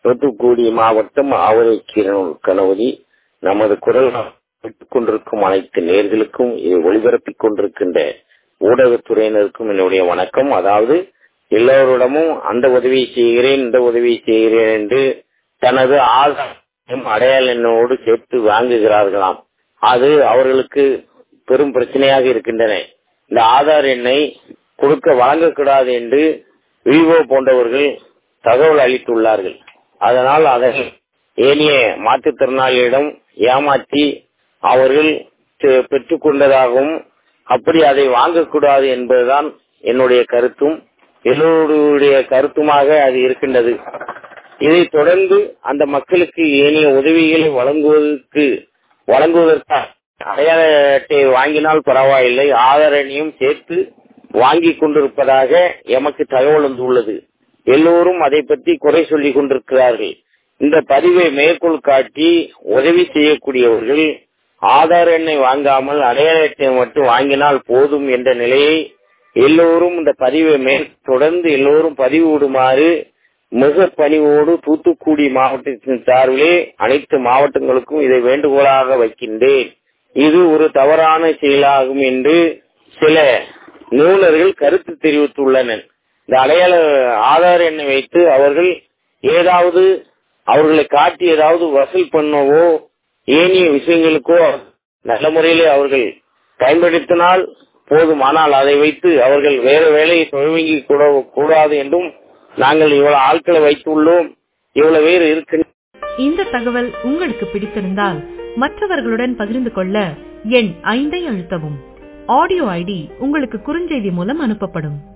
தூத்துக்குடி மாவட்டம் ஆவரைக்கீரனூர் கணபதி நமது குரல் கேட்டுக் கொண்டிருக்கும் அனைத்து நேர்களுக்கும் இதை ஒளிபரப்பிக் கொண்டிருக்கின்ற ஊடகத்துறையினருக்கும் என்னுடைய வணக்கம் அதாவது எல்லோரிடமும் அந்த உதவி செய்கிறேன் இந்த உதவி செய்கிறேன் என்று தனது ஆதார் அடையாள எண்ணோடு சேர்த்து வாங்குகிறார்களாம் அது அவர்களுக்கு பெரும் பிரச்சனையாக இருக்கின்றன இந்த ஆதார் எண்ணை கொடுக்க வழங்கக்கூடாது என்று விவோ போன்றவர்கள் தகவல் அளித்துள்ளார்கள் அதனால் அதை ஏனைய மாற்றுத்திறனாளிகளிடம் ஏமாற்றி அவர்கள் பெற்றுக் கொண்டதாகவும் அப்படி அதை வாங்கக்கூடாது என்பதுதான் என்னுடைய கருத்தும் எல்லோருடைய கருத்துமாக அது இருக்கின்றது இதை தொடர்ந்து அந்த மக்களுக்கு ஏனைய உதவிகளை வழங்குவதற்கு வழங்குவதற்காக அடையாள அட்டையை வாங்கினால் பரவாயில்லை ஆதார் எண்ணையும் சேர்த்து வாங்கி கொண்டிருப்பதாக எமக்கு தகவல் வந்துள்ளது எல்லோரும் அதை பற்றி குறை சொல்லிக் கொண்டிருக்கிறார்கள் இந்த பதிவை மேற்கோள் காட்டி உதவி செய்யக்கூடியவர்கள் ஆதார் எண்ணை வாங்காமல் அடையாள அட்டையை மட்டும் வாங்கினால் போதும் என்ற நிலையை எல்லோரும் இந்த பதிவை மேல் தொடர்ந்து எல்லோரும் பதிவு விடுமாறு மிக பணிவோடு தூத்துக்குடி மாவட்டத்தின் சார்பிலே அனைத்து மாவட்டங்களுக்கும் இதை வேண்டுகோளாக வைக்கின்றேன் இது ஒரு தவறான செயலாகும் என்று சில நிபுணர்கள் கருத்து தெரிவித்துள்ளனர் இந்த அடையாள ஆதார் எண்ணை வைத்து அவர்கள் ஏதாவது அவர்களை காட்டி ஏதாவது வசூல் பண்ணவோ ஏனைய விஷயங்களுக்கோ நல்ல முறையிலே அவர்கள் பயன்படுத்தினால் போதும் ஆனால் அதை வைத்து அவர்கள் வேற வேலையை துவங்கி கூடாது என்றும் நாங்கள் இவ்வளவு ஆட்களை வைத்துள்ளோம் இவ்வளவு பேர் இருக்கின்ற இந்த தகவல் உங்களுக்கு பிடித்திருந்தால் மற்றவர்களுடன் பகிர்ந்து கொள்ள எண் ஐந்தை அழுத்தவும் ஆடியோ ஐடி உங்களுக்கு குறுஞ்செய்தி மூலம் அனுப்பப்படும்